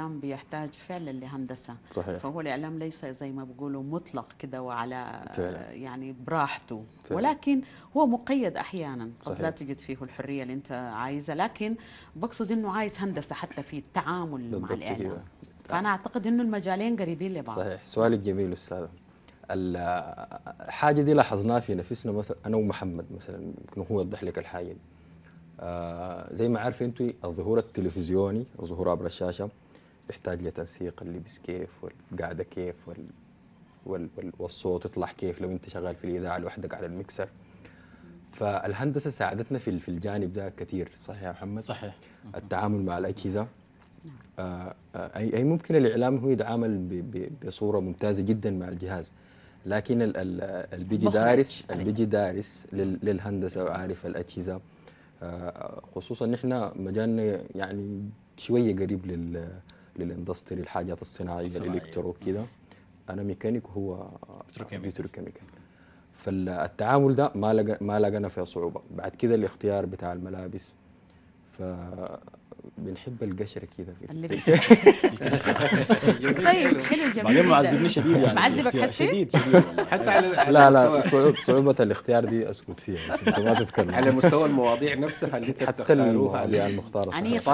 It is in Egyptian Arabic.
بيحتاج فعلا لهندسه صحيح فهو الاعلام ليس زي ما بيقولوا مطلق كده وعلى فعلا. يعني براحته فعلا. ولكن هو مقيد احيانا قد صحيح. لا تجد فيه الحريه اللي انت عايزها لكن بقصد انه عايز هندسه حتى في التعامل مع بالضبط الاعلام كده. فانا اعتقد انه المجالين قريبين لبعض صحيح سؤالك جميل استاذ الحاجه دي لاحظناها في نفسنا مثلا انا ومحمد مثلا يمكن هو يوضح لك الحاجه دي آه زي ما عارف انت الظهور التلفزيوني الظهور عبر الشاشه بيحتاج لتنسيق اللبس كيف والقعده كيف وال وال وال والصوت يطلع كيف لو انت شغال في الاذاعه لوحدك على المكسر فالهندسه ساعدتنا في في الجانب ده كثير صحيح يا محمد صحيح التعامل مع الأجهزة آه، آه، أي أي ممكن الإعلام هو يتعامل ب- ب- بصورة ممتازة جدا مع الجهاز لكن ال- ال- اللي بيجي مخرج. دارس اللي بيجي دارس لل- للهندسة وعارف الأجهزة آه، خصوصا نحن مجالنا يعني شوية قريب لل للاندستري الحاجات الصناعية الصناعية. الإلكترو كده أنا ميكانيك وهو بتروكيميكال. بتروكيميكال فالتعامل ده ما لقى ما لقينا فيها صعوبة بعد كده الاختيار بتاع الملابس ف بنحب القشره كده في اللبس طيب حلو جميل بعدين جداً. معذبني شديد يعني معذبك الاختيار. حسيت؟ شديد شديد والله حتى على على لا لا مستوى صعوبة, صعوبة الاختيار دي اسكت فيها بس انتوا ما تتكلموا على مستوى المواضيع نفسها اللي انت حتى بتختاروها المواضيع المختارة عنيقة. صراحة.